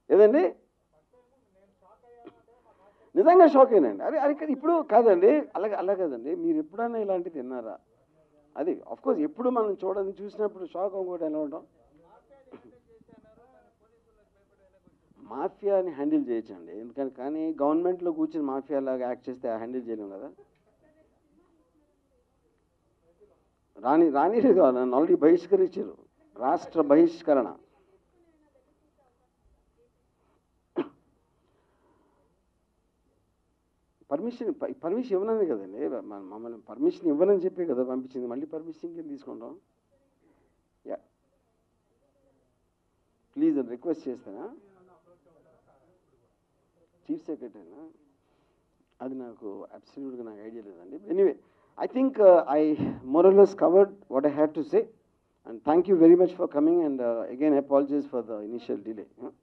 ఏదండి నిజంగా షాక్ అయినండి అరే అరే కాదు, ఇప్పుడు కాదండి అలాగే అలా కాదండి మీరు ఎప్పుడైనా ఇలాంటిది తిన్నారా అది కోర్స్ ఎప్పుడు మనం చూడని చూసినప్పుడు షాక్ అవ్వకూడదు ఎలా ఉంటాం మాఫియాని హ్యాండిల్ చేయొచ్చండి ఎందుకని కానీ గవర్నమెంట్లో కూర్చొని మాఫియా లాగా యాక్ట్ చేస్తే హ్యాండిల్ చేయలేం కదా రాని రాని నన్ను ఆల్రెడీ బహిష్కరించారు రాష్ట్ర బహిష్కరణ పర్మిషన్ పర్మిషన్ ఇవ్వనని కదండి మ- మమ్మల్ని పర్మిషన్ ఇవ్వనని చెప్పి కదా పంపించింది మళ్ళీ పర్మిషన్ కింద తీసుకుంటాం యా ప్లీజ్ అని రిక్వెస్ట్ చేస్తానా చీఫ్ సెక్రటరీనా అది నాకు అబ్సల్యూట్గా నాకు ఐడియా లేదండి anyway I think I more or less covered what I had to say and thank you very much for coming and again apologies for the initial delay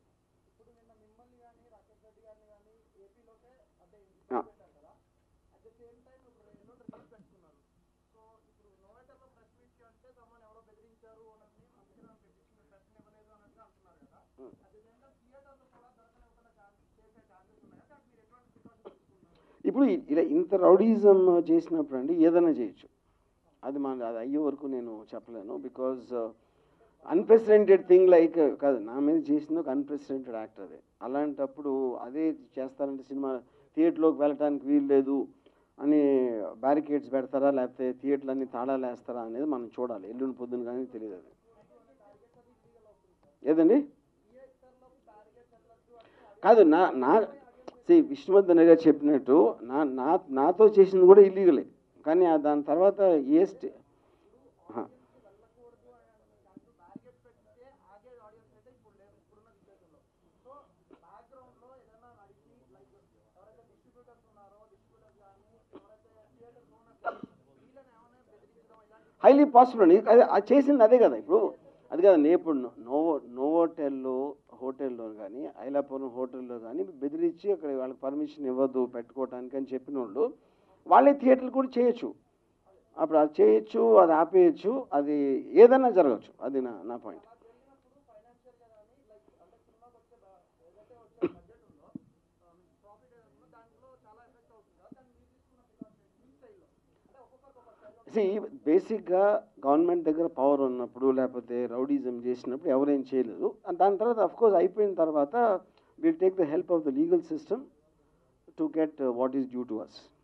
ఇప్పుడు ఇ- ఇలా ఇంత రౌడీజం చేసినప్పుడు అండి ఏదైనా చేయొచ్చు అది మన అది అయ్యే వరకు నేను చెప్పలేను బికాజ్ అన్ప్రెసిడెంటెడ్ థింగ్ లైక్ కాదు నా మీద చేసింది ఒక అన్ప్రెసిడెంటెడ్ యాక్ట్ అది అలాంటప్పుడు అదే చేస్తారంటే సినిమా థియేటర్లోకి వెళ్ళటానికి వీలు లేదు అని బ్యారికేడ్స్ పెడతారా లేకపోతే థియేటర్లన్నీ తాళాలు వేస్తారా అనేది మనం చూడాలి ఎల్లుండి పొద్దున కానీ తెలియదు అది ఏదండి కాదు నా నా సి విష్ణువర్ధన్ గారు చెప్పినట్టు నా నా నాతో చేసింది కూడా ఇల్లీగలే కానీ ఆ దాని తర్వాత ఏ స్టే ఆహా. హైలీ పాసిబుల్ అండి అదే అది చేసింది అదే కదా ఇప్పుడు అది కదండి ఇప్పుడు నోవో నోవోటెల్లో హోటల్లో కానీ ఐలాపురం హోటల్లో కానీ బెదిరించి అక్కడ వాళ్ళకి పర్మిషన్ ఇవ్వద్దు పెట్టుకోవటానికి అని చెప్పిన వాళ్ళు వాళ్ళే థియేటర్లు కూడా చేయొచ్చు అప్పుడు అది చేయొచ్చు అది ఆపేయచ్చు అది ఏదైనా జరగచ్చు అది నా నా పాయింట్ బేసిక్గా గవర్నమెంట్ దగ్గర పవర్ ఉన్నప్పుడు లేకపోతే రౌడీజం చేసినప్పుడు ఎవరేం చేయలేదు And దాని తర్వాత అఫ్ కోర్స్ అయిపోయిన తర్వాత will take the help of the legal system to get what is due to us